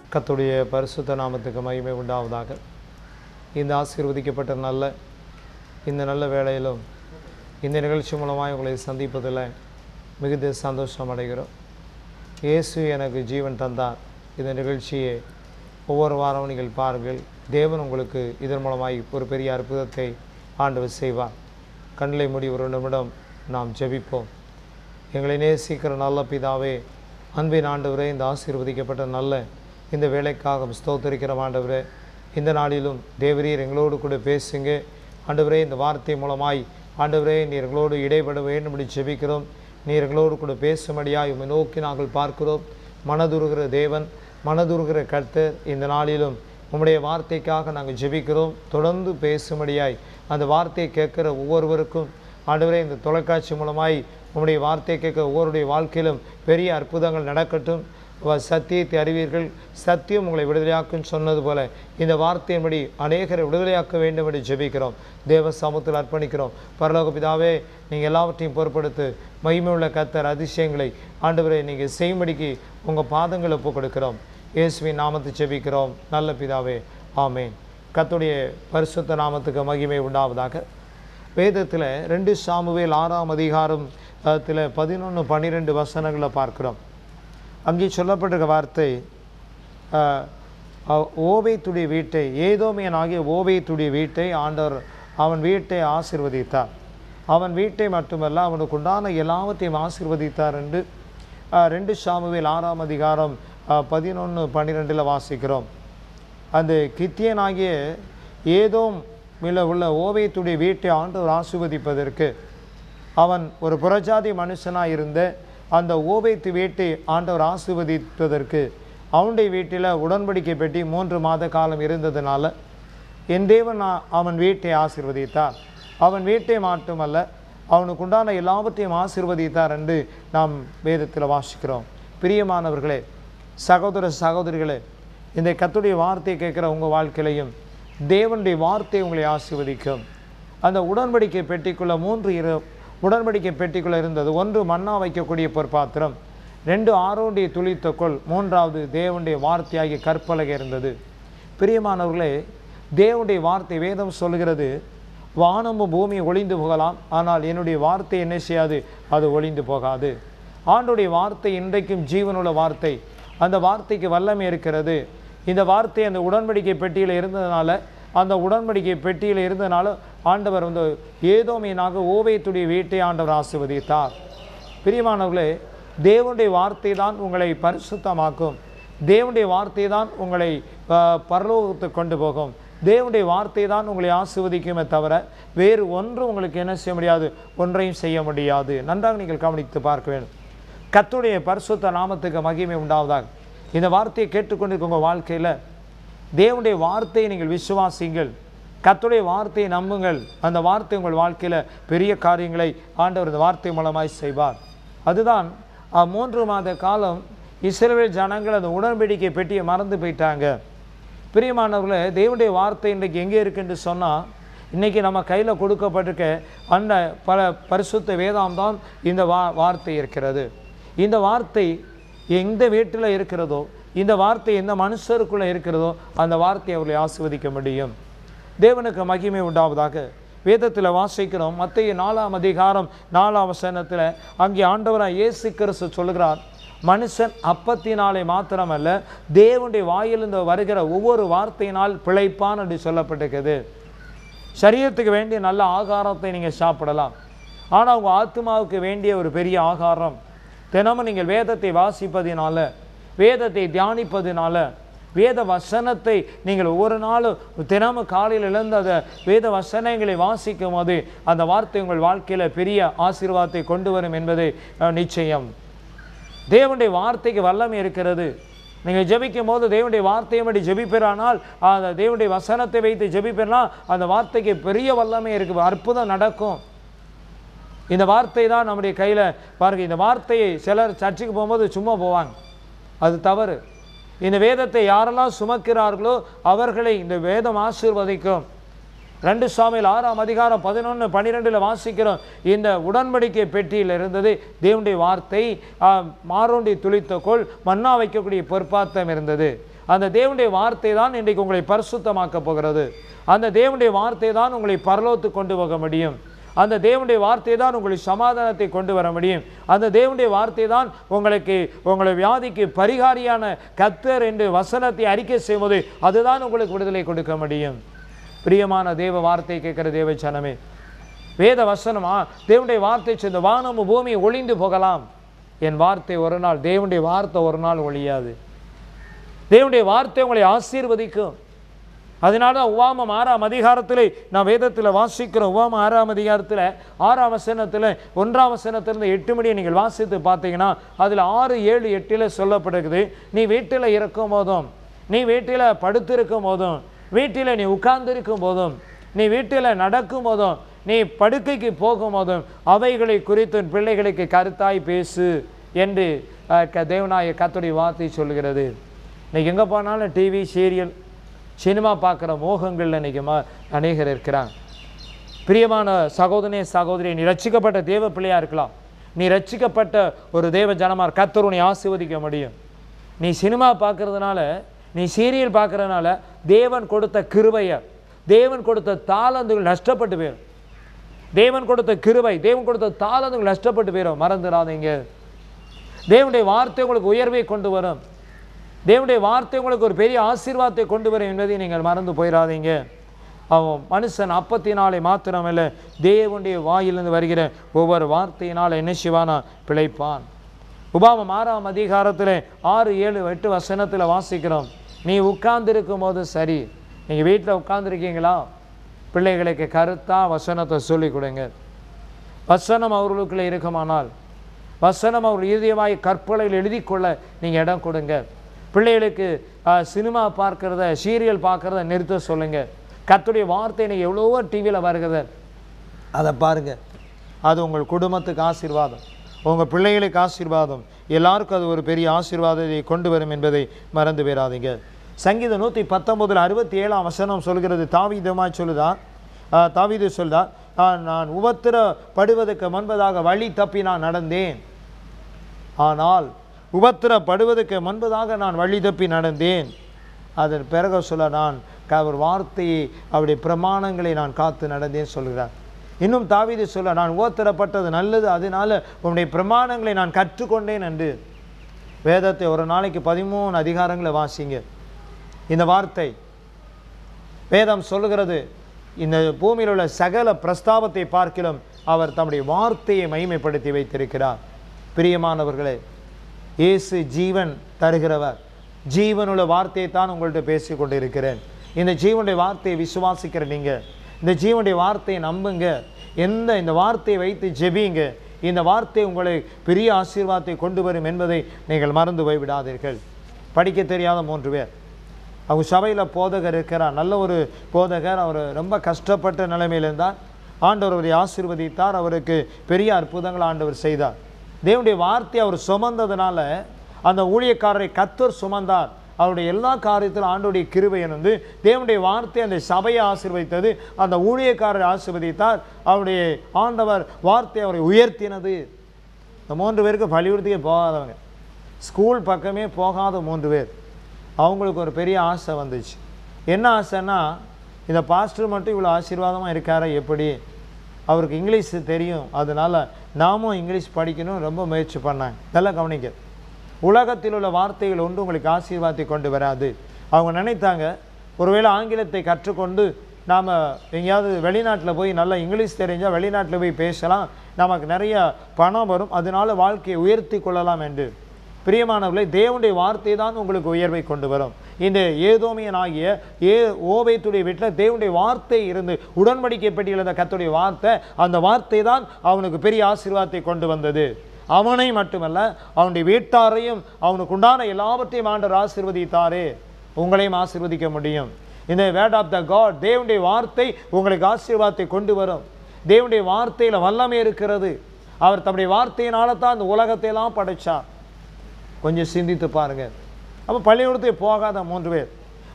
கர்த்தருடைய பரிசுத்த நாமத்துக்கு மகிமை உண்டாவதாக இந்த ஆசீர்வதிக்கப்பட்ட நல்ல இந்த நல்ல வேளையிலும் இந்த நிகழ்ச்சி மூலமாக உங்களை சந்திப்பதில் மிகுந்த சந்தோஷம் அடைகிறோம் இயேசு எனக்கு ஜீவன் தந்தார் இந்த நிகழ்ச்சியை ஒவ்வொரு வாரமும் நீங்கள் பாருங்கள் தேவன் உங்களுக்கு இதன் மூலமாய் ஒரு பெரிய அற்புதத்தை ஆண்டவர் செய்வார் கண்களை மூடி ஒரு நிமிடம் நாம் ஜெபிப்போம் எங்களை நேசிக்கிற நல்ல பிதாவே அன்பின் ஆண்டவரே இந்த ஆசீர்வதிக்கப்பட்ட நல்ல இந்த வேலைக்காக ஸ்தோத்தரிக்கிற ஆண்டவரே இந்த நாளிலும் தேவரீர் எங்களோடு கூட பேசுங்க ஆண்டவரே இந்த வார்த்தை மூலமாய் ஆண்டவரே நீர் எங்களோடு இடைப்பட வேண்டும் என்று ஜெபிக்கிறோம் நீர் எங்களோடு கூட பேசும்படியாய் உம்மை நோக்கி நாங்கள் பார்க்கிறோம் மனதுருகிற தேவன் மனதுருகிற கர்த்தர் இந்த நாளிலும் உம்முடைய வார்த்தைக்காக நாங்கள் ஜெபிக்கிறோம் தொடர்ந்து பேசும்படியாய் அந்த வார்த்தையை கேட்கிற ஒவ்வொருவருக்கும் ஆண்டவரே இந்த தொலைக்காட்சி மூலமாய் உம்முடைய வார்த்தை கேட்க ஒவ்வொருடைய வாழ்க்கையிலும் பெரிய அற்புதங்கள் நடக்கட்டும் வ- சத்தியத்தை அறிவீர்கள் சத்தியம் உங்களை விடுதலையாக்கும் சொன்னது போல இந்த வார்த்தையின்படி அநேகரை விடுதலையாக்க வேண்டும் என்று ஜெபிக்கிறோம் தேவ சமூகத்தில் அர்ப்பணிக்கிறோம் பரலோக பிதாவே நீங்கள் எல்லாவற்றையும் பொறுப்படுத்து மகிமையுள்ள கத்தர் அதிசயங்களை ஆண்டவரை நீங்கள் செய்யும்படிக்கு உங்கள் பாதங்களை ஒப்புக் கொடுக்கிறோம் இயேசுவின் நாமத்தை ஜெபிக்கிறோம் நல்ல பிதாவே ஆமேன் கர்த்தருடைய பரிசுத்த நாமத்துக்கு மகிமை உண்டாவதாக வேதத்தில் ரெண்டு சாமுவேல் ஆறாம் அதிகாரம் அதில் பதினொன்று பன்னிரெண்டு வசனங்களை பார்க்கிறோம் அங்கே சொல்லப்பட்டிருக்க வார்த்தை அஹ், அஹ், ஓபேத்துடைய வீட்டை ஏதோமியனாகிய ஓபேத்துடைய வீட்டை ஆண்டவர் அவன் வீட்டை ஆசீர்வதித்தார் அவன் வீட்டை மட்டுமல்ல அவனுக்கு உண்டான எல்லாவற்றையும் ஆசீர்வதித்தார் என்று அஹ், ரெண்டு சாமுவேல் ஆறாம் அதிகாரம் பதினொன்று பன்னிரெண்டில் வாசிக்கிறோம் அந்த கித்தியனாகிய ஏதோம் மில உள்ள ஓவியத்துடைய வீட்டை ஆண்டவர் ஆசிர்வதிப்பதற்கு அவன் ஒரு புறஜாதி மனுஷனாக இருந்த அந்த ஓபேத்து வீட்டை ஆண்டவர் ஆசிர்வதிப்பதற்கு அவனுடைய வீட்டில் உடன்படிக்கை பெட்டி மூன்று மாத காலம் இருந்ததுனால என் தேவன் ஆ- அவன் வீட்டை ஆசிர்வதித்தார் அவன் வீட்டை மட்டுமல்ல அவனுக்கு உண்டான எல்லாவற்றையும் ஆசிர்வதித்தார் என்று நாம் வேதத்தில் வாசிக்கிறோம் பிரியமானவர்களே சகோதர சகோதரிகளே இந்த கத்துடைய வார்த்தையை கேட்குற உங்கள் வாழ்க்கையிலையும் தேவனுடைய வார்த்தை உங்களை ஆசீர்வதிக்கும் அந்த உடன்படிக்கை பெட்டிக்குள்ள மூன்று இரு உடன்படிக்கை பெட்டிக்குள்ள இருந்தது ஒன்று மண்ணா வைக்கக்கூடிய பொற்பாத்திரம் ரெண்டு ஆரோண்டிய துளித்தொக்குள் மூன்றாவது தேவனுடைய வார்த்தையாகிய கற்பலகை இருந்தது பிரியமானவர்களே தேவனுடைய வார்த்தை வேதம் சொல்கிறது வானமும் பூமி ஒளிந்து போகலாம் ஆனால் என்னுடைய வார்த்தை என்ன செய்யாது அது ஒளிந்து போகாது ஆண்டுடைய வார்த்தை இன்றைக்கும் ஜீவனுள்ள வார்த்தை அந்த வார்த்தைக்கு வல்லமை இருக்கிறது இந்த வார்த்தை அந்த உடன்படிக்கை பெட்டியில் இருந்ததுனால அந்த உடன்படிக்கை பெட்டியில் இருந்ததுனால ஆண்டவர் வந்து ஏதோமையினாக ஓவியத்துடைய வீட்டை ஆண்டவர் ஆசிர்வதித்தார் பிரியமானவர்களே தேவனுடைய வார்த்தை தான் உங்களை பரிசுத்தமாக்கும் தேவனுடைய வார்த்தை தான் உங்களை அஹ், பரலோகத்துக்கு கொண்டு போகும் தேவனுடைய வார்த்தை தான் உங்களை ஆசிர்வதிக்குமே தவிர வேறு ஒன்றும் உங்களுக்கு என்ன செய்ய முடியாது ஒன்றையும் செய்ய முடியாது நன்றாக நீங்கள் கவனித்து பார்க்க வேண்டும் கர்த்தருடைய பரிசுத்த நாமத்துக்கு மகிமை உண்டாவதாக இந்த வார்த்தையை கேட்டுக்கொண்டிருக்க உங்கள் வாழ்க்கையில் தேவனுடைய வார்த்தையை நீங்கள் விசுவாசிங்கள் கர்த்தருடைய வார்த்தையை நம்புங்கள் அந்த வார்த்தை உங்கள் வாழ்க்கையில் பெரிய காரியங்களை ஆண்டவர் இந்த வார்த்தை மூலமாய் செய்வார் அதுதான் அஹ், மூன்று மாத காலம் இஸ்ரவேல் ஜனங்கள் அந்த உடன்படிக்கை பெட்டியை மறந்து போயிட்டாங்க பிரியமானவர்களே தேவனுடைய வார்த்தை இன்றைக்கு எங்கே இருக்குன்னு சொன்னால் இன்றைக்கி நம்ம கையில் கொடுக்கப்பட்டிருக்க அந்த பல பரிசுத்த வேதாம் தான் இந்த வா வார்த்தை இருக்கிறது இந்த வார்த்தை எந்த வீட்டில் இருக்கிறதோ இந்த வார்த்தை எந்த மனுஷருக்குள்ளே இருக்கிறதோ அந்த வார்த்தையை அவர்களை ஆசிர்வதிக்க முடியும் தேவனுக்கு மகிமை உண்டாவதாக வேதத்தில் வாசிக்கிறோம் மத்திய நாலாம் அதிகாரம் நாலாம் வசனத்தில் அங்கே ஆண்டவராக இயேசு கிறிஸ்து சொல்லுகிறார் மனுஷன் அப்பத்தினாலே மாத்திரமல்ல தேவனுடைய வாயிலிருந்து வருகிற ஒவ்வொரு வார்த்தையினால் பிழைப்பான் என்று சொல்லப்பட்டிருக்குது சரீரத்துக்கு வேண்டிய நல்ல ஆகாரத்தை நீங்கள் சாப்பிடலாம் ஆனால் உங்கள் ஆத்மாவுக்கு வேண்டிய ஒரு பெரிய ஆகாரம் தினமும் நீங்கள் வேதத்தை வாசிப்பதினால வேதத்தை தியானிப்பதினால வேத வசனத்தை நீங்கள் ஒவ்வொரு நாளும் தினமும் காலையில் எழுந்து அந்த வேத வசனங்களை வாசிக்கும் போது அந்த வார்த்தை உங்கள் வாழ்க்கையில் பெரிய ஆசீர்வாதத்தை கொண்டு வரும் என்பது அஹ், நிச்சயம் தேவனுடைய வார்த்தைக்கு வல்லமை இருக்கிறது நீங்கள் ஜெபிக்கும் போது தேவனுடைய வார்த்தையும்படி ஜெபிப்பேரானால் அந்த தேவனுடைய வசனத்தை வைத்து ஜெபிப்பேனா அந்த வார்த்தைக்கு பெரிய வல்லமை இருக்கு அற்புதம் நடக்கும் இந்த வார்த்தை தான் நம்முடைய கையில் பாருங்க இந்த வார்த்தையை சிலர் சர்ச்சுக்கு போகும்போது சும்மா போவாங்க அது தவறு இந்த வேதத்தை யாரெல்லாம் சுமக்கிறார்களோ அவர்களை இந்த வேதம் ஆசீர்வதிக்கும் ரெண்டு சாமியில் ஆறாம் அதிகாரம் பதினொன்று பன்னிரெண்டில் வாசிக்கிறோம் இந்த உடன்படிக்கை பெட்டியில் இருந்தது தேவனுடைய வார்த்தை ஆ, மாரோண்டி துளித்த கோல் மன்னா வைக்கக்கூடிய பொற்பாத்தம் இருந்தது அந்த தேவனுடைய வார்த்தை தான் இன்றைக்கு உங்களை பரிசுத்தமாக்க போகிறது அந்த தேவனுடைய வார்த்தை தான் உங்களை பரலோத்து கொண்டு போக முடியும் அந்த தேவனுடைய வார்த்தை தான் உங்களுக்கு சமாதானத்தை கொண்டு வர முடியும் அந்த தேவனுடைய வார்த்தை தான் உங்களுக்கு உங்களை வியாதிக்கு பரிகாரியான கத்தர் என்று வசனத்தை அறிக்கை செய்வது அதுதான் உங்களுக்கு விடுதலை கொடுக்க முடியும் பிரியமான தேவ வார்த்தை கேட்கிற தேவ சனமே வேத வசனமா தேவனுடைய வார்த்தை சேர்ந்த வானமும் பூமி ஒளிந்து போகலாம் என் வார்த்தை ஒரு நாள் தேவனுடைய வார்த்தை ஒரு நாள் ஒழியாது தேவனுடைய வார்த்தை உங்களை ஆசீர்வதிக்கும் அதனால தான் உவாமம் ஆறாம் அதிகாரத்தில் நான் வேதத்தில் வாசிக்கிறோம் உவாமம் ஆறாம் அதிகாரத்தில் ஆறாம் வசனத்தில் ஒன்றாம் வசனத்திலிருந்து எட்டு மணியை நீங்கள் வாசித்து பார்த்தீங்கன்னா அதில் ஆறு ஏழு எட்டில் சொல்லப்படுகிறது நீ வீட்டில் இருக்கும் போதும் நீ வீட்டில் படுத்திருக்கும் போதும் வீட்டில் நீ உட்கார்ந்திருக்கும் போதும் நீ வீட்டில் நடக்கும் போதும் நீ படுக்கைக்கு போகும் போதும் அவைகளை குறித்து உன் பிள்ளைகளுக்கு கருத்தாய் பேசு என்று அஹ், க- தேவனாய கத்துடைய வார்த்தை சொல்கிறது இன்னைக்கு எங்கே போனாலும் டிவி சீரியல் சினிமா பார்க்குற மோகங்களில் இன்னைக்கு ம அநேகர் இருக்கிறாங்க பிரியமான சகோதரனே சகோதரி நீ ரட்சிக்கப்பட்ட தேவ பிள்ளையா இருக்கலாம் நீ ரட்சிக்கப்பட்ட ஒரு தேவ ஜனமார் கத்தர் உன்னை ஆசீர்வதிக்க முடியும் நீ சினிமா பார்க்கறதுனால நீ சீரியல் பார்க்கறதுனால தேவன் கொடுத்த கிருபையை தேவன் கொடுத்த தாளந்துகள் நஷ்டப்பட்டு போயிடும் தேவன் கொடுத்த கிருபை தேவன் கொடுத்த தாளந்துகள் நஷ்டப்பட்டு போயிடும் மறந்துடாதீங்க தேவனுடைய வார்த்தை உங்களுக்கு உயர்வை கொண்டு வரும் தேவனுடைய வார்த்தை உங்களுக்கு ஒரு பெரிய ஆசீர்வாதத்தை கொண்டு வரும் என்பதை நீங்கள் மறந்து போயிடாதீங்க அவன் மனுஷன் அப்பத்தினாலே மாத்திரமல்ல தேவனுடைய வாயிலிருந்து வருகிற ஒவ்வொரு வார்த்தையினால் என்ன செய்வானா பிழைப்பான் உபாமம் ஆறாம் அதிகாரத்தில் ஆறு ஏழு எட்டு வசனத்தில் வாசிக்கிறோம் நீ உட்கார்ந்திருக்கும் போது சரி நீங்கள் வீட்டில் உட்கார்ந்துருக்கீங்களா பிள்ளைகளுக்கு கருத்தா வசனத்தை சொல்லிக் கொடுங்க வசனம் அவர்களுக்குள்ளே இருக்குமானால் வசனம் அவர் இதயமாய் கற்பலையில் எழுதி கொள்ள நீங்கள் இடம் கொடுங்க பிள்ளைகளுக்கு ஆ, சினிமா பார்க்கறத சீரியல் பார்க்கறத நிறுத்த சொல்லுங்க கர்த்தருடைய வார்த்தை இன்னைக்கு எவ்வளவோ டிவியில் வருகிறது அதை பாருங்க அது உங்கள் குடும்பத்துக்கு ஆசீர்வாதம் உங்கள் பிள்ளைகளுக்கு ஆசீர்வாதம் எல்லாருக்கும் அது ஒரு பெரிய ஆசீர்வாதத்தை கொண்டு வரும் என்பதை மறந்து போயிடாதீங்க சங்கீதம் நூற்றி பத்தொம்போதில் அறுபத்தி ஏழாம் வசனம் சொல்கிறது தாவீதமாய் சொல்லுதா ஆ, தாவீது சொல்லுதா ஆ, நான் உபத்திரப்படுவதற்கு முன்பதாக வழி தப்பி நான் நடந்தேன் ஆனால் உபத்திரப்படுவதற்கு முன்பதாக நான் வழி தப்பி நடந்தேன் அதன் பிறகு சொல்ல நான் க- ஒரு வார்த்தையை அவருடைய பிரமாணங்களை நான் காத்து நடந்தேன் சொல்கிறார் இன்னும் தாவீது சொல்ல நான் உபத்திரப்பட்டது நல்லது அதனால உன்னுடைய பிரமாணங்களை நான் கற்றுக்கொண்டேன் என்று வேதத்தை ஒரு நாளைக்கு பதிமூணு அதிகாரங்களை வாசிங்க இந்த வார்த்தை வேதம் சொல்லுகிறது இந்த பூமியில் உள்ள சகல பிரஸ்தாபத்தை பார்க்கிலும் அவர் தம்முடைய வார்த்தையை மகிமைப்படுத்தி வைத்திருக்கிறார் பிரியமானவர்களே இயேசு ஜீவன் தருகிறவர் ஜீவனுள்ள வார்த்தையை தான் உங்கள்கிட்ட பேசி கொண்டிருக்கிறேன் இந்த ஜீவனுடைய வார்த்தையை விசுவாசிக்கிற நீங்க இந்த ஜீவனுடைய வார்த்தையை நம்புங்க எந்த இந்த வார்த்தையை வைத்து ஜெபிங்க இந்த வார்த்தை உங்களை பெரிய ஆசீர்வாதத்தை கொண்டு வரும் என்பதை நீங்கள் மறந்து போய்விடாதீர்கள் படிக்க தெரியாத மூன்று பேர் அவங்க சபையில் போதகர் இருக்கிறார் நல்ல ஒரு போதகர் அவர் ரொம்ப கஷ்டப்பட்ட நிலைமையில் இருந்தார் ஆண்டவர் அவரை ஆசீர்வதித்தார் அவருக்கு பெரிய அற்புதங்கள் ஆண்டவர் செய்தார் தேவனுடைய வார்த்தை அவர் சுமந்ததுனால அந்த ஊழியக்காரரை கத்தர் சுமந்தார் அவருடைய எல்லா காரியத்திலும் ஆண்டோடைய கிருபை வந்து தேவனுடைய வார்த்தை அந்த சபையை ஆசீர்வதித்தது அந்த ஊழியக்காரரை ஆசீர்வதித்தார் அவருடைய ஆண்டவர் வார்த்தை அவரை உயர்த்தினது இந்த மூன்று பேருக்கு பள்ளிக்கூடத்துக்கே போகாதவங்க ஸ்கூல் பக்கமே போகாத மூன்று பேர் அவங்களுக்கு ஒரு பெரிய ஆசை வந்துச்சு என்ன ஆசைன்னா இந்த பாஸ்டர் மட்டும் இவ்வளோ ஆசீர்வாதமாக இருக்காரா எப்படி அவருக்கு இங்கிலீஷ் தெரியும் அதனால நாமும் இங்கிலீஷ் படிக்கணும் ரொம்ப முயற்சி பண்ணேன் நல்லா கவனிக்க உலகத்தில் உள்ள வார்த்தைகள் ஒன்று உங்களுக்கு ஆசீர்வாதத்தை கொண்டு வராது அவங்க நினைத்தாங்க ஒருவேளை ஆங்கிலத்தை கற்றுக்கொண்டு நாம் எங்கேயாவது வெளிநாட்டில் போய் நல்லா இங்கிலீஷ் தெரிஞ்சால் வெளிநாட்டில் போய் பேசலாம் நமக்கு நிறைய பணம் வரும் அதனால வாழ்க்கையை உயர்த்தி கொள்ளலாம் என்று பிரியமானவர்களே தேவனுடைய வார்த்தை தான் உங்களுக்கு உயர்வை கொண்டு வரும் இந்த ஏதோமியன் ஆகிய ஏ ஓபேத்துடைய வீட்டில் தேவனுடைய வார்த்தை இருந்து உடன்படிக்கை பெட்டியில் இருந்த கர்த்தருடைய வார்த்தை அந்த வார்த்தை தான் அவனுக்கு பெரிய ஆசீர்வாதத்தை கொண்டு வந்தது அவனை மட்டுமல்ல அவனுடைய வீட்டாரையும் அவனுக்கு உண்டான எல்லாவற்றையும் ஆண்டவர் ஆசீர்வதித்தாரே உங்களையும் ஆசீர்வதிக்க முடியும் இந்த வேர்ட் ஆஃப் த காட் தேவனுடைய வார்த்தை உங்களுக்கு ஆசீர்வாதத்தை கொண்டு வரும் தேவனுடைய வார்த்தையில் வல்லமை இருக்கிறது அவர் தம்முடைய வார்த்தையினால தான் இந்த உலகத்தை எல்லாம் படைச்சார் கொஞ்சம் சிந்தித்து பாருங்க அப்போ பள்ளிக்கூடத்துக்கு போகாத மூன்று பேர்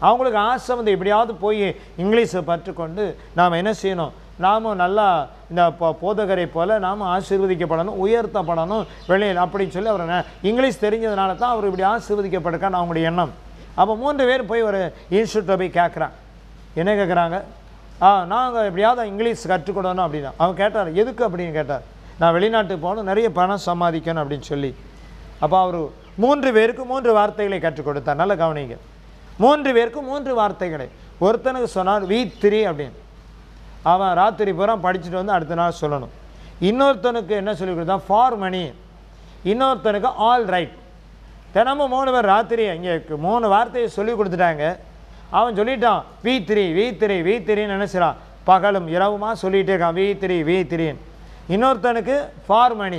அவங்களுக்கு ஆசை வந்து எப்படியாவது போய் இங்கிலீஷை கற்றுக்கொண்டு நாம் என்ன செய்யணும் நாமும் நல்லா இந்த போ- போதகரை போல நாம் ஆசீர்வதிக்கப்படணும் உயர்த்தப்படணும் வெளியில் அப்படின்னு சொல்லி அவர் ந- இங்கிலீஷ் தெரிஞ்சதுனால தான் அவர் இப்படி ஆசீர்வதிக்கப்பட்டிருக்கான்னு அவங்களுடைய எண்ணம் அப்போ மூன்று பேர் போய் ஒரு இன்ஸ்டியூட்டில் போய் கேட்குறாங்க என்ன கேட்குறாங்க ஆ நாங்கள் எப்படியாவது இங்கிலீஷ் கற்றுக்கொடணும் அப்படின்னா அவன் கேட்டார் எதுக்கு அப்படின்னு கேட்டார் நான் வெளிநாட்டுக்கு போகணும் நிறைய பணம் சம்பாதிக்கணும் அப்படின்னு சொல்லி அப்போ அவர் மூன்று பேருக்கு மூன்று வார்த்தைகளை கற்றுக் கொடுத்தார் நல்ல கவனிங்க மூன்று பேருக்கு மூன்று வார்த்தைகளை ஒருத்தனுக்கு சொன்னார் வி த்ரீ அப்படின்னு அவன் ராத்திரி பூரா படிச்சுட்டு வந்து அடுத்த நாள் சொல்லணும் இன்னொருத்தனுக்கு என்ன சொல்லி கொடுத்தா ஃபார் மணி இன்னொருத்தனுக்கு ஆல் ரைட் தினமும் மூணு பேர் ராத்திரி இங்கே மூணு வார்த்தையை சொல்லி கொடுத்துட்டாங்க அவன் சொல்லிட்டான் வி த்ரீ வி த்ரீ வி த்ரீன்னு நினச்சிடான் பகலும் இரவுமா சொல்லிகிட்டே இருக்கான் வி த்ரீ வி த்ரீன்னு இன்னொருத்தனுக்கு ஃபார் மணி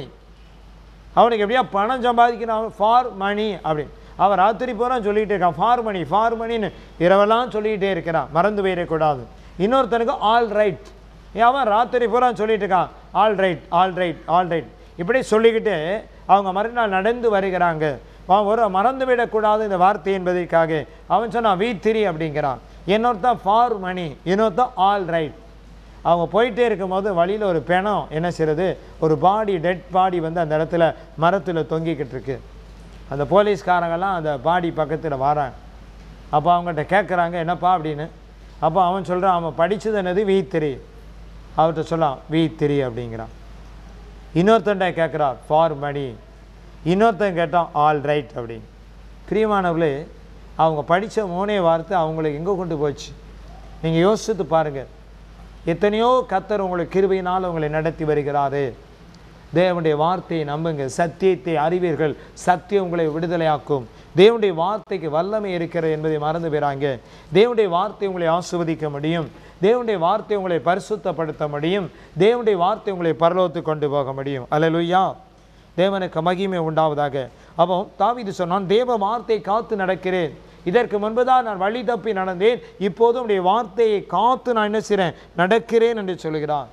அவனுக்கு எப்படியா பணம் சம்பாதிக்கிறான் ஃபார் மணி அப்படின்னு அவன் ராத்திரி பூரா சொல்லிகிட்டே இருக்கான் ஃபார் மணி ஃபார் மணின்னு இரவெல்லாம் சொல்லிக்கிட்டே இருக்கிறான் மறந்து போயிடக்கூடாது இன்னொருத்தனுக்கு ஆல் ரைட் அவன் ராத்திரி பூரா சொல்லிட்டு இருக்கான் all right all right all right இப்படி சொல்லிக்கிட்டு அவங்க மறுநாள் நடந்து வருகிறாங்க அவன் ஒரு மறந்து விடக்கூடாது இந்த வார்த்தை என்பதற்காக அவன் சொன்னான் வி த்ரீ அப்படிங்கிறான் இன்னொருத்தன் ஃபார் மணி இன்னொருத்தன் ஆல் ரைட் அவங்க போயிட்டே இருக்கும்போது வழியில் ஒரு பிணம் என்ன செய்கிறது ஒரு பாடி டெட் பாடி வந்து அந்த இடத்துல மரத்தில் தொங்கிக்கிட்டு இருக்கு அந்த போலீஸ்காரங்கெல்லாம் அந்த பாடி பக்கத்தில் வராங்க அப்போ அவங்ககிட்ட கேட்குறாங்க என்னப்பா அப்படின்னு அப்போ அவன் சொல்கிறான் அவன் படித்தது என்னது வி த்ரீ அவர்கிட்ட சொல்லலாம் வி த்ரீ அப்படிங்கிறான் இன்னொருத்தன்ட்ட கேட்குறார் ஃபார் மணி இன்னொருத்தன் கேட்டான் ஆல் ரைட் அப்படின்னு பிரியமானவர்களே அவங்க படித்த மூணே வார்த்தை அவங்களை எங்கே கொண்டு போச்சு நீங்கள் யோசித்து பாருங்கள் எத்தனையோ கத்தர் உங்களுக்கு கிருபையினால் உங்களை நடத்தி வருகிறாரு தேவனுடைய வார்த்தையை நம்புங்க சத்தியத்தை அறிவீர்கள் சத்தியம் உங்களை விடுதலையாக்கும் தேவனுடைய வார்த்தைக்கு வல்லமை இருக்கிறது என்பதை மறந்து போயிறாங்க தேவனுடைய வார்த்தை உங்களை ஆசிர்வதிக்க முடியும் தேவனுடைய வார்த்தை உங்களை பரிசுத்தப்படுத்த முடியும் தேவனுடைய வார்த்தை உங்களை பரலோகத்துக்கு கொண்டு போக முடியும் அல்லேலூயா தேவனுக்கு மகிமை உண்டாவதாக அப்போ தாவீது சொன்னான் தேவ வார்த்தை காத்து நடக்கிறேன் இதற்கு முன்புதான் நான் வழி தப்பி நடந்தேன் இப்போதும் உடைய வார்த்தையை காத்து நான் என்ன செய்கிறேன் நடக்கிறேன் என்று சொல்கிறான்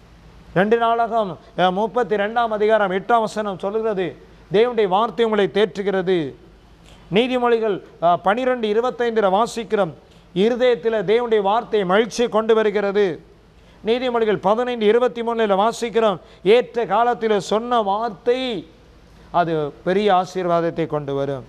ரெண்டு நாளாகம் முப்பத்தி ரெண்டாம் அதிகாரம் எட்டாம் வசனம் சொல்லுகிறது தேவனுடைய வார்த்தை உங்களை தேற்றுகிறது நீதிமொழிகள் பனிரெண்டு இருபத்தைந்தில் வாசிக்கிறோம் இருதயத்தில் தேவனுடைய வார்த்தை மகிழ்ச்சியை கொண்டு வருகிறது நீதிமொழிகள் பதினைந்து இருபத்தி மூணில் வாசிக்கிறோம் ஏற்ற காலத்தில் சொன்ன வார்த்தை அது பெரிய ஆசீர்வாதத்தை கொண்டு வரும்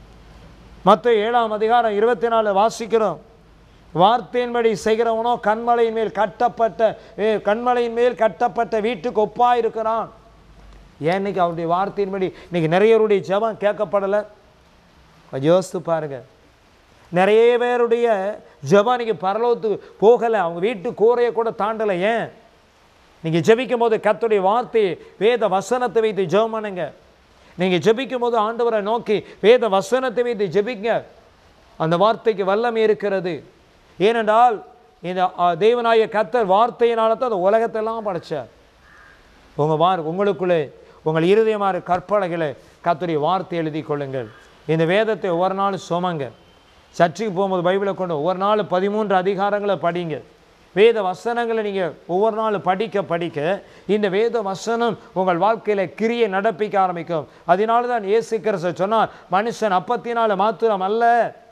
மற்ற ஏழாம் அதிகாரம் இருபத்தி நாலு வாசிக்கிறோம் வார்த்தையின்படி செய்கிறவனோ கண்மலையின் மேல் கட்டப்பட்ட ஏ, கண்மலையின் மேல் கட்டப்பட்ட வீட்டுக்கு ஒப்பாக இருக்கிறான் ஏன் இன்னைக்கு அவருடைய வார்த்தையின்படி இன்னைக்கு நிறையருடைய ஜெபம் கேட்கப்படலை கொஞ்சம் யோசித்து பாருங்க நிறைய பேருடைய ஜெபம் இன்னைக்கு பரலோகத்துக்கு போகலை அவங்க வீட்டு கூரையை கூட தாண்டலை ஏன் நீங்கள் ஜெபிக்கும் போது கர்த்தருடைய வார்த்தையை வேத வசனத்தை வைத்து ஜெபம் பண்ணுங்க நீங்கள் ஜெபிக்கும் போது ஆண்டவரை நோக்கி வேத வசனத்தை வைத்து ஜெபிங்க அந்த வார்த்தைக்கு வல்லமை இருக்கிறது ஏனென்றால் இந்த ஆ, தேவனாய கர்த்தர் வார்த்தையினால தான் அந்த உலகத்தெல்லாம் படைச்சார் உங்கள் வார் உங்களுக்குள்ளே உங்கள் இருதயமான கற்பனைகளை கர்த்தருடைய வார்த்தை எழுதி கொள்ளுங்கள் இந்த வேதத்தை ஒவ்வொரு நாளும் சுமங்க சர்ச்சுக்கு போகும்போது பைபிளை கொண்டு ஒவ்வொரு நாள் பதிமூன்று அதிகாரங்களை படிங்க வேத வசனங்களை நீங்கள் ஒவ்வொரு நாள் படிக்க படிக்க இந்த வேத வசனம் உங்கள் வாழ்க்கையில் கிரியை நடப்பிக்க ஆரம்பிக்கும் அதனால தான் இயேசு கிறிஸ்து சொன்னார் மனுஷன் அப்பத்தினால மாத்திரம் அல்ல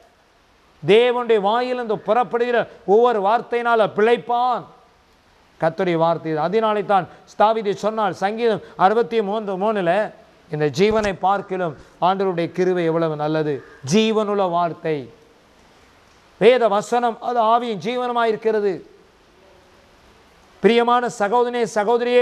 தேவனுடைய வாயிலிருந்து புறப்படுகிற ஒவ்வொரு வார்த்தையினால பிழைப்பான் கர்த்தருடைய வார்த்தை இது. அதனாலே தான் ஸ்தாவிதி சொன்னால் சங்கீதம் அறுபத்தி மூன்று மூணில் இந்த ஜீவனை பார்க்கிலும் ஆண்டவருடைய கிருவை எவ்வளவு நல்லது ஜீவனுள்ள வார்த்தை வேத வசனம் அது ஆவியின் ஜீவனமாக இருக்கிறது பிரியமான சகோதரனே சகோதரியே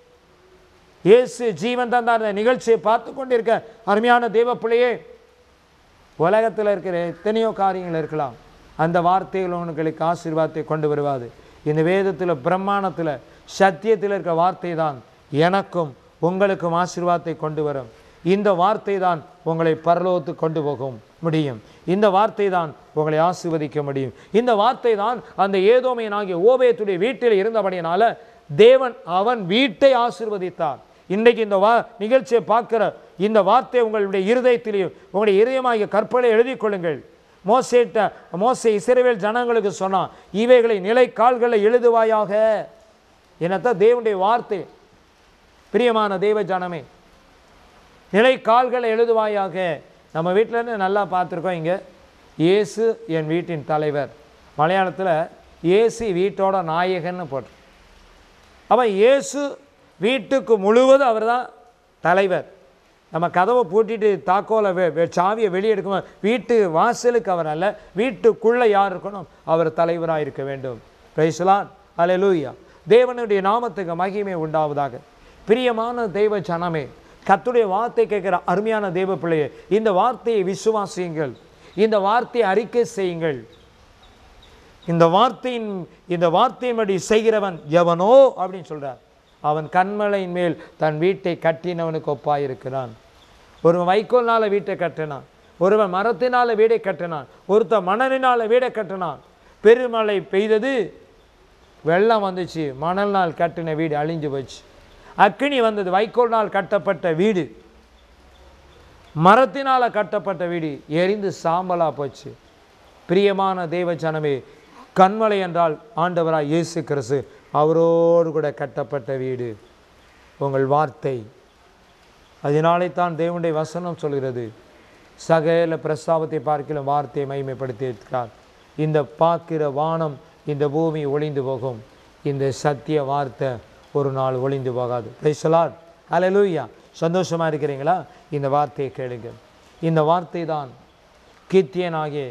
இயேசு ஜீவன் தந்தார் இந்த நிகழ்ச்சியை பார்த்து கொண்டிருக்க அருமையான தேவ பிள்ளையே உலகத்தில் இருக்கிற எத்தனையோ காரியங்கள் இருக்கலாம் அந்த வார்த்தைகள் உங்களுக்கு ஆசீர்வாதத்தை கொண்டு வருவாது இந்த வேதத்தில் பிரம்மாணத்தில் சத்தியத்தில் இருக்க வார்த்தை தான் எனக்கும் உங்களுக்கும் ஆசீர்வாதத்தை கொண்டு வரும் இந்த வார்த்தை தான் உங்களை பரலோகத்துக்கு கொண்டு போகும் முடியும் இந்த வார்த்தை தான் உங்களை ஆசீர்வதிக்க முடியும் இந்த வார்த்தை தான் அந்த ஏதோமையனாகிய ஓபேத்துடைய வீட்டில் இருந்தபடியினால தேவன் அவன் வீட்டை ஆசீர்வதித்தார் இன்றைக்கு இந்த வா நிகழ்ச்சியை பார்க்கிற இந்த வார்த்தை உங்களுடைய இருதயத்திலேயும் உங்களுடைய இருதயமாகிய கற்பனை எழுதி கொள்ளுங்கள் மோசேட்ட மோசே இஸ்ரவேல் ஜனங்களுக்கு சொன்னான் இவைகளை நிலை கால்களில் எழுதுவாயாக என்னத்தான் தேவனுடைய வார்த்தை பிரியமான தேவ ஜனமே நிலை கால்களை எழுதுவாயாக நம்ம வீட்டிலேருந்து நல்லா பார்த்துருக்கோம் இங்கே இயேசு என் வீட்டின் தலைவர் மலையாளத்தில் இயேசு வீட்டோட நாயகன்னு போட்டு அவன் இயேசு வீட்டுக்கு முழுவதும் அவர் தான் தலைவர் நம்ம கதவை பூட்டிட்டு தாக்கோலை வெ வெ- சாவியை வெளியே எடுக்கணும் வீட்டு வாசலுக்கு அவர் அல்ல வீட்டுக்குள்ளே யார் இருக்கணும் அவர் தலைவராக இருக்க வேண்டும் பிரைஸ்லான் அல்லேலூயா தேவனுடைய நாமத்துக்கு மகிமை உண்டாவதாக பிரியமான தெய்வ ஜனமே கர்த்தருடைய வார்த்தை கேட்குற அருமையான தெய்வ பிள்ளையே இந்த வார்த்தையை விசுவாசியுங்கள் இந்த வார்த்தையை அறிக்கை செய்யுங்கள் இந்த வார்த்தையின் இந்த வார்த்தையின்படி செய்கிறவன் எவனோ அப்படின்னு சொல்றார் அவன் கண்மலையின் மேல் தன் வீட்டை கட்டினவனுக்கு ஒப்பாயிருக்கிறான் ஒருவன் வைக்கோல்னால வீட்டை கட்டினான் ஒருவன் மரத்தினால வீடை கட்டினான் ஒருத்தன் மணலினால வீடை கட்டினான் பெருமழை பெய்தது வெள்ளம் வந்துச்சு மணல்னால் கட்டின வீடு அழிஞ்சு போச்சு அக்கினி வந்தது வைக்கோல்னால் கட்டப்பட்ட வீடு மரத்தினால் கட்டப்பட்ட வீடு எரிந்து சாம்பலா போச்சு பிரியமான தேவ ஜனமே கண்மலை என்றால் ஆண்டவராய் இயேசு கிறிஸ்து அவரோடு கூட கட்டப்பட்ட வீடு உங்கள் வார்த்தை அதனாலே தான் தேவனுடைய வசனம் சொல்கிறது சகல பிரஸ்தாபத்தை பார்க்கிலும் வார்த்தையை மைமைப்படுத்தி இருக்கிறார் இந்த பார்க்கிற வானம் இந்த பூமி ஒளிந்து போகும் இந்த சத்திய வார்த்தை ஒரு நாள் ஒளிந்து போகாது பிரைசலாட் அல்லேலூயா சந்தோஷமா இருக்கிறீங்களா இந்த வார்த்தையை கேளுங்க இந்த வார்த்தை தான் கீத்தியனாகிய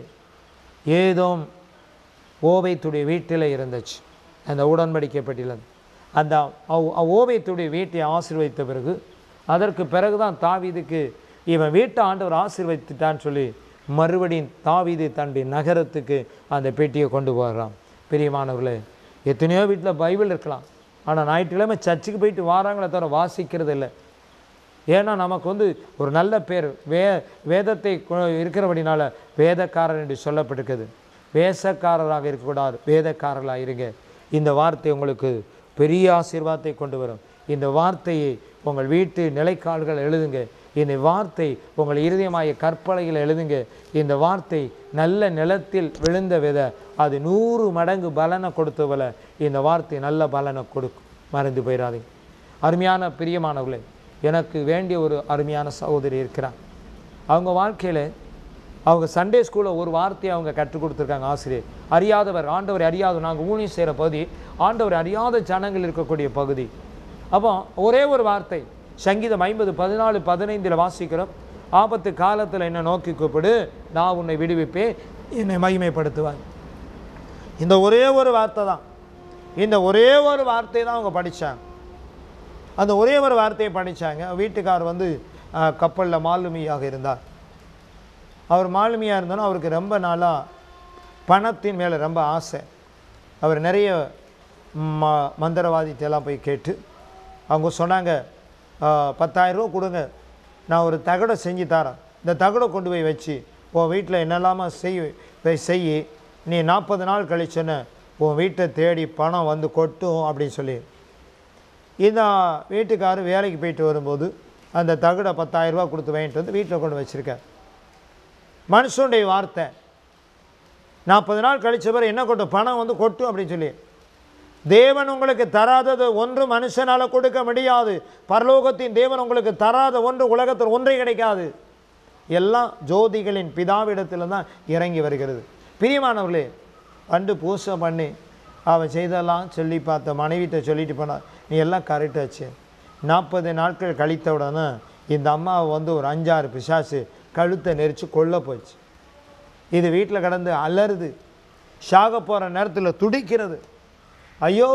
ஏதோம் ஓவைத்துடைய வீட்டில் இருந்துச்சு அந்த உடன்படிக்கப்பட்டிருந்தது அந்த அவ்- அவ் ஓவைத்துடைய வீட்டை ஆசீர்வதித்த பிறகு அதற்கு பிறகுதான் தாவீதுக்கு இவன் வீட்டை ஆண்டவர் ஆசீர்வதித்துட்டான்னு சொல்லி மறுபடியும் தாவீது தன்னுடைய நகரத்துக்கு அந்த பெட்டியை கொண்டு போகிறான் பிரியமானவர்களே எத்தனையோ வீட்டில் பைபிள் இருக்கலாம் ஆனால் ஞாயிற்றுக்கிழமை சர்ச்சுக்கு போயிட்டு வாராங்களே தவிர வாசிக்கிறது இல்லை ஏன்னா நமக்கு வந்து ஒரு நல்ல பேர் வே வேதத்தை கு- இருக்கிறபடினால வேதக்காரர் என்று சொல்லப்பட்டிருக்குது வேஷக்காரராக இருக்கக்கூடாது வேதக்காரர்களாக இருங்க இந்த வார்த்தை உங்களுக்கு பெரிய ஆசீர்வாதத்தை கொண்டு வரும் இந்த வார்த்தையை உங்கள் வீட்டு நிலைக்கால்கள் எழுதுங்க இந்த வார்த்தை உங்கள் இருதயமாய கற்பலையில் எழுதுங்க இந்த வார்த்தை நல்ல நிலத்தில் விழுந்த வித அது நூறு மடங்கு பலனை கொடுத்த போல இந்த வார்த்தை நல்ல பலனை கொடுக்கும் மறந்து போயிடாதீங்க அருமையான பிரியமானவர்களே எனக்கு வேண்டிய ஒரு அருமையான சகோதரி இருக்கிறார் அவங்க வாழ்க்கையில் அவங்க சண்டே ஸ்கூலில் ஒரு வார்த்தையை அவங்க கற்றுக் கொடுத்துருக்காங்க ஆசிரியர் அறியாதவர் ஆண்டவர் அறியாத நாங்கள் ஊழியம் செய்கிற பகுதி ஆண்டவர் அறியாத ஜனங்கள் இருக்கக்கூடிய பகுதி அப்போ ஒரே ஒரு வார்த்தை சங்கீதம் ஐம்பது பதினாலு பதினைந்தில் வாசிக்கிறோம் ஆபத்து காலத்தில் என்னை நோக்கி கூப்பிடு நான் உன்னை விடுவிப்பேன் என்னை மகிமைப்படுத்துவாய் இந்த ஒரே ஒரு வார்த்தை தான் இந்த ஒரே ஒரு வார்த்தை தான் அவங்க படிச்சாங்க அந்த ஒரே ஒரு வார்த்தையை படிச்சாங்க வீட்டுக்கார் வந்து கப்பலில் மாலுமியாக இருந்தார் அவர் மாலுமியாக இருந்தாலும் அவருக்கு ரொம்ப நாளாக பணத்தின் மேலே ரொம்ப ஆசை அவர் நிறைய ம மந்திரவாதித்தெல்லாம் போய் கேட்டு அவங்க சொன்னாங்க பத்தாயிரம் ரூபா கொடுங்க நான் ஒரு தகடை செஞ்சு தரேன் இந்த தகடை கொண்டு போய் வச்சு உன் வீட்டில் என்னெல்லாமோ செய் போய் செய் நீ நாற்பது நாள் கழிச்சோன்னு உன் வீட்டை தேடி பணம் வந்து கொட்டும் அப்படின்னு சொல்லி இந்த வீட்டுக்காரர் வேலைக்கு போயிட்டு வரும்போது அந்த தகடை பத்தாயிரம் ரூபாய் கொடுத்து வாங்கிட்டு வந்து வீட்டில் கொண்டு வச்சுருக்கார் மனுஷனுடைய வார்த்தை நாற்பது நாள் கழிச்ச பிறகு என்ன கொட்டும் பணம் வந்து கொட்டும் அப்படின்னு சொல்லி தேவன் உங்களுக்கு தராதது ஒன்று மனுஷனால் கொடுக்க முடியாது பரலோகத்தின் தேவன் உங்களுக்கு தராத ஒன்று உலகத்தில் ஒன்றே கிடைக்காது எல்லாம் ஜோதிகளின் பிதாவிடத்தில் தான் இறங்கி வருகிறது பிரியமானவர்களே பண்டு பூசை பண்ணி அவன் செய்தெல்லாம் சொல்லி பார்த்த மனைவிட்ட சொல்லிட்டு போனார் நீ எல்லாம் கரெக்டாச்சு நாற்பது நாட்கள் கழித்த உடனே இந்த அம்மாவை வந்து ஒரு அஞ்சாறு பிசாசு கழுத்தை நெரிச்சு கொல்ல போச்சு இது வீட்டில் கிடந்து அலறுது சாக போகிற நேரத்தில் துடிக்கிறது ஐயோ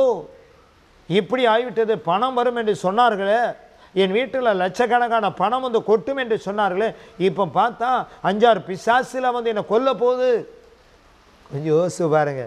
இப்படி ஆகிவிட்டது பணம் வரும் என்று சொன்னார்களே என் வீட்டில் லட்சக்கணக்கான பணம் வந்து கொட்டும் என்று சொன்னார்களே இப்போ பார்த்தா அஞ்சாறு பிசாசில் வந்து என்னை கொல்ல போகுது கொஞ்சம் யோசிச்சு பாருங்க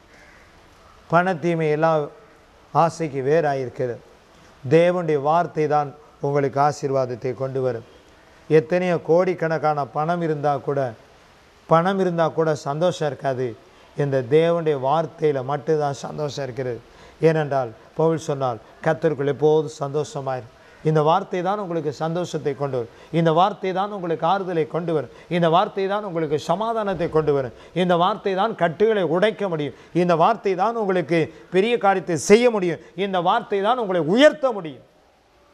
பணத்தீமை எல்லாம் ஆசைக்கு வேறாயிருக்கிறது தேவனுடைய வார்த்தை தான் உங்களுக்கு ஆசீர்வாதத்தை கொண்டு வரும் எத்தனையோ கோடிக்கணக்கான பணம் இருந்தால் கூட பணம் இருந்தால் கூட சந்தோஷம் இருக்காது இந்த தேவனுடைய வார்த்தையில் மட்டும்தான் சந்தோஷம் இருக்கிறது ஏனென்றால் பவுல் சொன்னால் கத்தருக்குள் எப்போதும் சந்தோஷமாயிரும் இந்த வார்த்தை தான் உங்களுக்கு சந்தோஷத்தை கொண்டு வரும் இந்த வார்த்தை தான் உங்களுக்கு ஆறுதலை கொண்டு வரும் இந்த வார்த்தை தான் உங்களுக்கு சமாதானத்தை கொண்டு வரும் இந்த வார்த்தை தான் கட்டுகளை உடைக்க முடியும் இந்த வார்த்தை தான் உங்களுக்கு பெரிய காரியத்தை செய்ய முடியும் இந்த வார்த்தை தான் உங்களை உயர்த்த முடியும்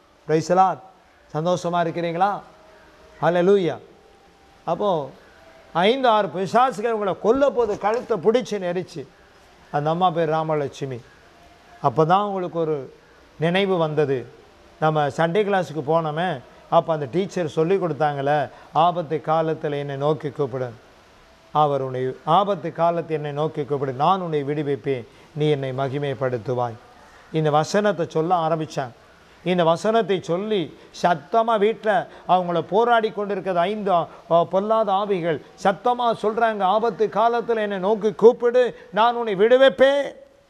ரைசலாத் சந்தோஷமாக இருக்கிறீங்களா ஹalleluya அப்போது ஐந்து ஆறு பிசாசுகள் உங்களை கொல்ல போது கழுத்தை பிடிச்சி நெரிச்சு அந்த அம்மா பேர் ராமலட்சுமி அப்போ தான் உங்களுக்கு ஒரு நினைவு வந்தது நம்ம சண்டே கிளாஸுக்கு போனோமே அப்போ அந்த டீச்சர் சொல்லி கொடுத்தாங்களே ஆபத்து காலத்தில் என்னை நோக்கி கூப்பிடு அவர் உன்னை ஆபத்து காலத்தில் என்னை நோக்கி கூப்பிடு நான் உன்னை விடுவிப்பேன் நீ என்னை மகிமைப்படுத்துவாய் இந்த வசனத்தை சொல்ல ஆரம்பித்தேன் இந்த வசனத்தை சொல்லி சத்தமாக வீட்டில் அவங்கள போராடி கொண்டிருக்கிறது ஐந்து ஆ, பொல்லாத ஆவிகள் சத்தமாக சொல்கிறாங்க ஆபத்து காலத்தில் என்னை நோக்கி கூப்பிடு நான் உன்னை விடுவிப்பேன்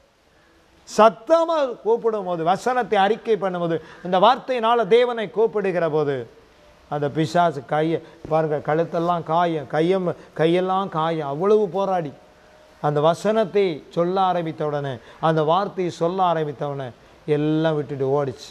சத்தமாக கூப்பிடும் போது வசனத்தை அறிக்கை பண்ணும்போது இந்த வார்த்தையினால தேவனை கூப்பிடுகிற போது அந்த பிசாசு கையை பாருங்க கழுத்தெல்லாம் காயம் கையம் கையெல்லாம் காயம் அவ்வளவு போராடி அந்த வசனத்தை சொல்ல ஆரம்பித்த உடனே அந்த வார்த்தையை சொல்ல ஆரம்பித்த உடனே எல்லாம் விட்டுட்டு ஓடிச்சு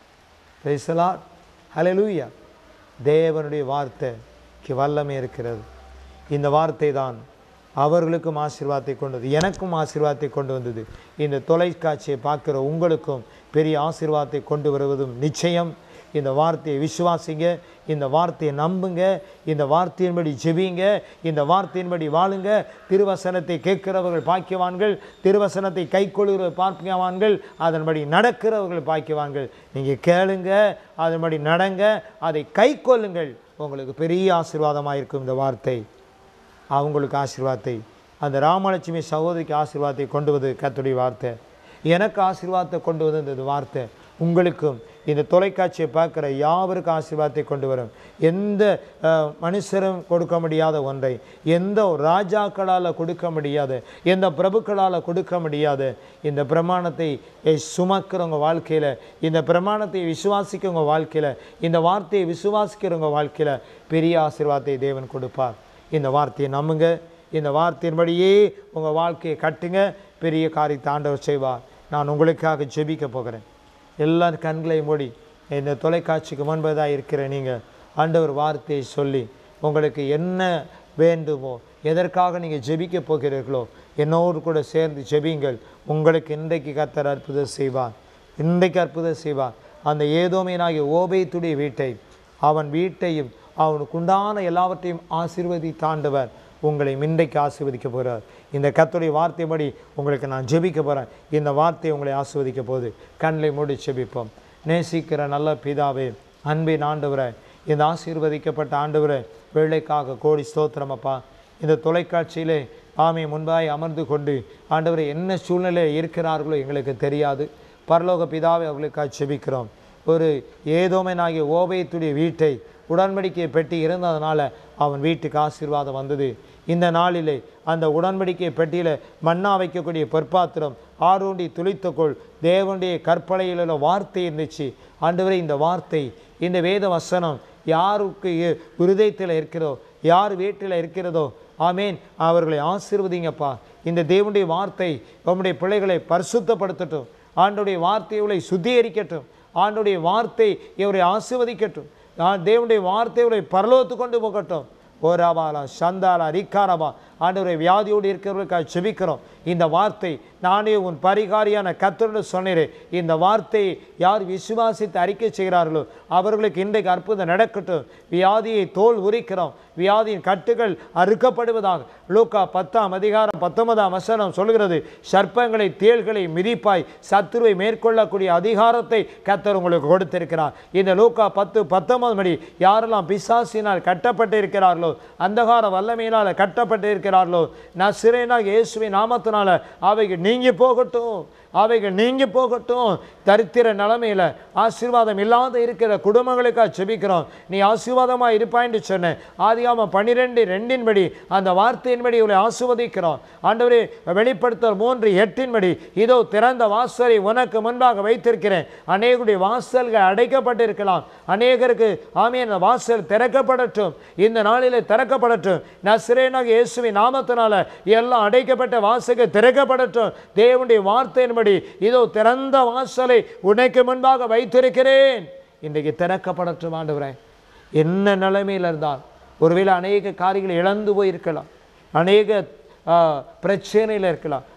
பேசலா ஹalleluya தேவனுடைய வார்த்தைக்கு வல்லமை இருக்கிறது இந்த வார்த்தை தான் அவர்களுக்கும் ஆசீர்வாதத்தை கொண்டு வந்தது எனக்கும் ஆசீர்வாதத்தை கொண்டு வந்தது இந்த தொலைக்காட்சியை பார்க்குற உங்களுக்கும் பெரிய ஆசீர்வாதத்தை கொண்டு வருவதும் நிச்சயம் இந்த வார்த்தையை விசுவாசிங்க இந்த வார்த்தையை நம்புங்க இந்த வார்த்தையின்படி ஜெபிங்க இந்த வார்த்தையின்படி வாழுங்க திருவசனத்தை கேட்கிறவர்கள் பாக்கியவான்கள் திருவசனத்தை கைக்கொள்கிற பாக்கியவான்கள் அதன்படி நடக்கிறவர்கள் பாக்கியவான்கள் நீங்கள் கேளுங்க அதன்படி நடங்க அதை கைக்கொள்ளுங்கள் உங்களுக்கு பெரிய ஆசீர்வாதமாக இருக்கும் இந்த வார்த்தை அவங்களுக்கு ஆசீர்வாதத்தை அந்த ராமலட்சுமி சகோதரிக்கு ஆசீர்வாதத்தை கொண்டு வந்து கர்த்தருடைய வார்த்தை எனக்கு ஆசீர்வாதத்தை கொண்டு வந்து இந்த வார்த்தை உங்களுக்கும் இந்த தொலைக்காட்சியை பார்க்குற யாவருக்கும் ஆசீர்வாதத்தை கொண்டு வரும் எந்த அஹ், மனுஷரும் கொடுக்க முடியாத ஒன்றை எந்த ஒரு ராஜாக்களால் கொடுக்க முடியாத எந்த பிரபுக்களால் கொடுக்க முடியாத இந்த பிரமாணத்தை eh, சுமக்கிறவங்க வாழ்க்கையில் இந்த பிரமாணத்தை விசுவாசிக்கிறவங்க வாழ்க்கையில் இந்த வார்த்தையை விசுவாசிக்கிறவங்க வாழ்க்கையில் பெரிய ஆசீர்வாதத்தை தேவன் கொடுப்பார் இந்த வார்த்தையை நம்புங்க இந்த வார்த்தையின்படியே உங்கள் வாழ்க்கையை கட்டுங்க பெரிய காரியத்தை ஆண்டவர் செய்வார் நான் உங்களுக்காக ஜெபிக்க போகிறேன் எல்லா கண்களை மூடி இந்த தொலைக்காட்சிக்கு முன்பதாக இருக்கிற நீங்கள் ஆண்டவர் வார்த்தையை சொல்லி உங்களுக்கு என்ன வேண்டுமோ எதற்காக நீங்கள் ஜெபிக்க போகிறீர்களோ என்னோடு கூட சேர்ந்து ஜெபிங்கள் உங்களுக்கு இன்றைக்கு கர்த்தர் அற்புதம் செய்வார் இன்றைக்கு அற்புதம் செய்வார் அந்த ஏதோமேனாகிய ஓபேத்துடைய வீட்டை அவன் வீட்டையும் அவனுக்கு உண்டான எல்லாவற்றையும் ஆசீர்வதித்தாண்டவர் உங்களை இன்றைக்கு ஆசீர்வதிக்க போகிறார் இந்த கர்த்தருடைய வார்த்தைப்படி உங்களுக்கு நான் ஜெபிக்க போகிறேன் இந்த வார்த்தை உங்களை ஆசீர்வதிக்க போகுது கண்களை மூடி ஜெபிப்போம் நேசிக்கிற நல்ல பிதாவே அன்பின் ஆண்டவரை இந்த ஆசீர்வதிக்கப்பட்ட ஆண்டவரை வேலைக்காக கோடி ஸ்தோத்திரமப்பா இந்த தொலைக்காட்சியிலே ஆமை முன்பாய் அமர்ந்து கொண்டு ஆண்டவரை என்ன சூழ்நிலை இருக்கிறார்களோ எங்களுக்கு தெரியாது பரலோக பிதாவை அவர்களுக்காக செபிக்கிறோம் ஒரு ஏதோமனாகிய ஓபயத்துடைய வீட்டை உடன்படிக்கை பெட்டி இருந்ததுனால அவன் வீட்டுக்கு ஆசீர்வாதம் வந்தது இந்த நாளிலே அந்த உடன்படிக்கை பெட்டியில் மண்ணா வைக்கக்கூடிய பொற்பாத்திரம் ஆரோண்டி துளித்துக்கொள் தேவனுடைய கற்பனையில் உள்ள வார்த்தை இருந்துச்சு ஆண்டவரே இந்த வார்த்தை இந்த வேத வசனம் யாருக்கு இ- இருதயத்தில் இருக்கிறதோ யார் வீட்டில் இருக்கிறதோ ஆமேன் அவர்களை ஆசீர்வதிங்கப்பா இந்த தேவனுடைய வார்த்தை உம்முடைய பிள்ளைகளை பரிசுத்தப்படுத்தட்டும் ஆண்டுடைய வார்த்தைகளை சுத்திகரிக்கட்டும் ஆண்டுடைய வார்த்தை இவரை ஆசீர்வதிக்கட்டும் நான் தேவனுடைய வார்த்தை இவரை பரலோகத்து கொண்டு போகட்டும் ஓராபாலா சந்தாலா ரிக்காரபா ஆண்டவரை வியாதியோடு இருக்கிறவர்களுக்காக செபிக்கிறோம் இந்த வார்த்தை நானே உன் பரிகாரியான கத்தருன்னு சொன்னேன் இந்த வார்த்தையை யார் விசுவாசித்து அறிக்கை செய்கிறார்களோ அவர்களுக்கு இன்றைக்கு அற்புதம் நடக்கட்டும் வியாதியை தோல் உரிக்கிறோம் வியாதியின் கட்டுகள் அறுக்கப்படுவதாக லூக்கா பத்தாம் அதிகாரம் பத்தொன்பதாம் வசனம் சொல்கிறது சர்ப்பங்களை தேள்களை மிதிப்பாய் சத்துருவை மேற்கொள்ளக்கூடிய அதிகாரத்தை கத்தர் உங்களுக்கு கொடுத்திருக்கிறார் இந்த லூக்கா பத்து பத்தொன்பது மணி யாரெல்லாம் பிசாசினால் கட்டப்பட்டு இருக்கிறார்களோ அந்தகார வல்லமையினால் கட்டப்பட்டு இருக்கிறார்களோ நசிரேனா இயேசுவின் நாமத்தினால அவைகள் நீங்கி போகட்டும் அவைகள் நீங்கி போகட்டும் தரித்திர நிலைமையில் ஆசீர்வாதம் இல்லாத இருக்கிற குடும்பங்களுக்காக செபிக்கிறோம் நீ ஆசீர்வாதமாக இருப்பாய்ன்னு சொன்னேன் ஆதியாம பன்னிரெண்டு ரெண்டின்படி அந்த வார்த்தையின்படி இவளை ஆசீர்வதிக்கிறோம் ஆண்டவரே வெளிப்படுத்தல் மூன்று எட்டின்படி இதோ திறந்த வாசலை உனக்கு முன்பாக வைத்திருக்கிறேன் அநேகருடைய வாசல்கள் அடைக்கப்பட்டிருக்கலாம் அநேகருக்கு ஆமே அந்த வாசல் திறக்கப்படட்டும் இந்த நாளிலே திறக்கப்படட்டும் நசிரேனாக இயேசுவின் நாமத்தினால எல்லாம் அடைக்கப்பட்ட வாசல்கள் திறக்கப்படட்டும் தேவனுடைய வார்த்தையின்படி இதோ திறந்த வாசலை உனக்கு முன்பாக வைத்திருக்கிறேன் இன்றைக்கு திறக்கப்படட்டும் ஆண்டவரே என்ன நிலைமையில் இருந்தால் ஒருவேளை அநேக காரியங்களை இழந்து போயிருக்கலாம் அநேக ஆ, பிரச்சனையில் இருக்கலாம்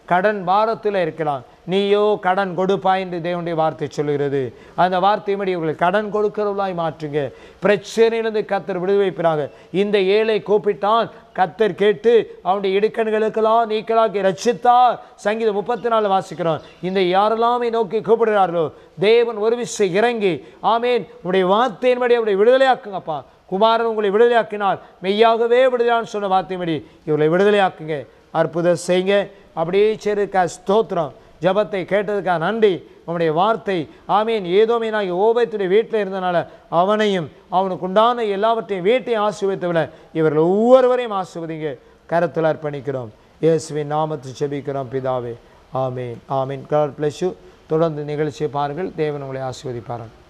கடன் பாரத்தில் இருக்கலாம் நீயோ கடன் கொடுப்பாய் என்று தேவனுடைய வார்த்தை சொல்கிறது அந்த வார்த்தையின்படி இவர்களை கடன் கொடுக்கிறவர்களாய் மாற்றுங்க பிரச்சனையிலிருந்து கத்தர் விடுவிப்பாங்க இந்த ஏழை கூப்பிட்டான் கத்தர் கேட்டு அவனுடைய இடுக்கண்களுக்கெல்லாம் நீக்கலாக்கி ரட்சித்தார் சங்கீதம் முப்பத்தி நாலு வாசிக்கிறோம் இந்த யாரெல்லாமே நோக்கி கூப்பிடுகிறார்களோ தேவன் ஒரு விஷயம் இறங்கி ஆமேன் உடைய வார்த்தையின்படி அவருடைய விடுதலையாக்குங்கப்பா குமாரன் உங்களை விடுதலையாக்கினால் மெய்யாகவே விடுதலையான்னு சொன்ன வார்த்தையின்படி இவர்களை விடுதலையாக்குங்க அற்புதம் செய்யுங்க அப்படியே சரிக்கா ஸ்தோத்திரம் ஜபத்தை கேட்டதுக்காக நன்றி உம்முடைய வார்த்தை ஆமீன் ஏதோமே நான் ஓபத்துடைய வீட்டில் இருந்தனால அவனையும் அவனுக்கு உண்டான எல்லாவற்றையும் வீட்டையும் ஆசிர்வதித்தவிட இவர்கள் ஒவ்வொருவரையும் ஆசிர்வதிங்க கரத்தில் அர்ப்பணிக்கிறோம் இயேசுவின் நாமத்தை செபிக்கிறோம் பிதாவே ஆமீன் ஆமீன் காட் பிளஸ் யூ தொடர்ந்து நிகழ்ச்சியை பாருங்கள் தேவன் உங்களை ஆசீர்வதிப்பார்கள்